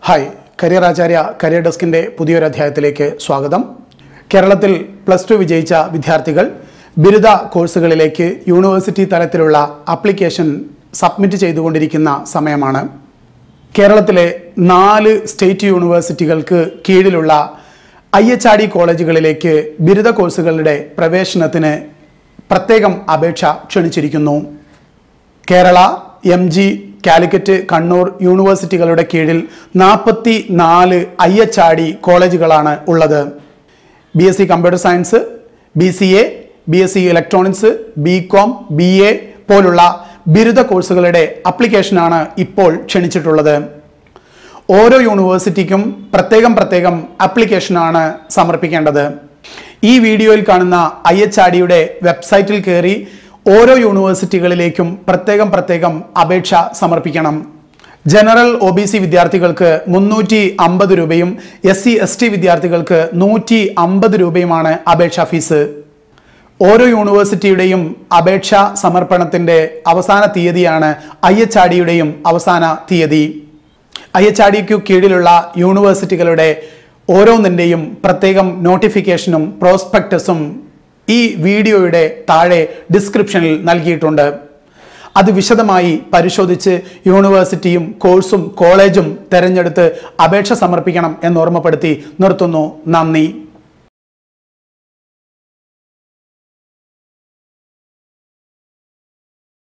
hi career Acharya career ഡെസ്കിൻ്റെ പുതിയൊരു അധ്യായത്തിലേക്ക് സ്വാഗതം കേരളത്തിൽ പ്ലസ് ടു വിജയിച്ച വിദ്യാർത്ഥികൾ ബിരുദ കോഴ്സുകളിലേക്ക് യൂണിവേഴ്സിറ്റി തലത്തിലുള്ള ആപ്ലിക്കേഷൻ സബ്മിറ്റ് ചെയ്തുകൊണ്ടിരിക്കുന്ന സമയമാണ് കേരളത്തിലെ നാല് സ്റ്റേറ്റ് യൂണിവേഴ്സിറ്റികൾക്ക് കീഴിലുള്ള ഐ എച്ച് ആർ ഡി കോളേജുകളിലേക്ക് ബിരുദ കോഴ്സുകളുടെ പ്രവേശനത്തിന് പ്രത്യേകം അപേക്ഷ ക്ഷണിച്ചിരിക്കുന്നു കേരള എം ജി കാലിക്കറ്റ് കണ്ണൂർ യൂണിവേഴ്സിറ്റികളുടെ കീഴിൽ നാൽപ്പത്തി നാല് ഐ എച്ച് ആർ ഡി കോളേജുകളാണ് ഉള്ളത് B S C computer science B C A B S C electronics B com B A പോലുള്ള ബിരുദ കോഴ്സുകളുടെ അപ്ലിക്കേഷനാണ് ഇപ്പോൾ ക്ഷണിച്ചിട്ടുള്ളത് ഓരോ യൂണിവേഴ്സിറ്റിക്കും പ്രത്യേകം പ്രത്യേകം ആപ്ലിക്കേഷനാണ് സമർപ്പിക്കേണ്ടത് ഈ വീഡിയോയിൽ കാണുന്ന ഐ എച്ച് ആർ ഡിയുടെ വെബ്സൈറ്റിൽ കയറി ഓരോ യൂണിവേഴ്സിറ്റികളിലേക്കും പ്രത്യേകം പ്രത്യേകം അപേക്ഷ സമർപ്പിക്കണം ജനറൽ ഒ ബി സി വിദ്യാർത്ഥികൾക്ക് മുന്നൂറ്റി അമ്പത് രൂപയും എസ് സി എസ് ടി വിദ്യാർത്ഥികൾക്ക് നൂറ്റി അമ്പത് രൂപയുമാണ് അപേക്ഷാ ഫീസ് ഓരോ യൂണിവേഴ്സിറ്റിയുടെയും അപേക്ഷ സമർപ്പണത്തിന്റെ അവസാന തീയതിയാണ് ഐ എച്ച് ആർ ഡിയുടെയും അവസാന തീയതി ഐ എച്ച് ആർ ഡിക്കു കീഴിലുള്ള യൂണിവേഴ്സിറ്റികളുടെ ഓരോന്നിൻ്റെയും പ്രത്യേകം നോട്ടിഫിക്കേഷനും പ്രോസ്പെക്ടസും ഈ വീഡിയോയുടെ താഴെ ഡിസ്ക്രിപ്ഷനിൽ നൽകിയിട്ടുണ്ട് അത് വിശദമായി പരിശോധിച്ച് യൂണിവേഴ്സിറ്റിയും കോഴ്സും കോളേജും തെരഞ്ഞെടുത്ത് അപേക്ഷ സമർപ്പിക്കണം എന്ന് ഓർമ്മപ്പെടുത്തി നിർത്തുന്നു നന്ദി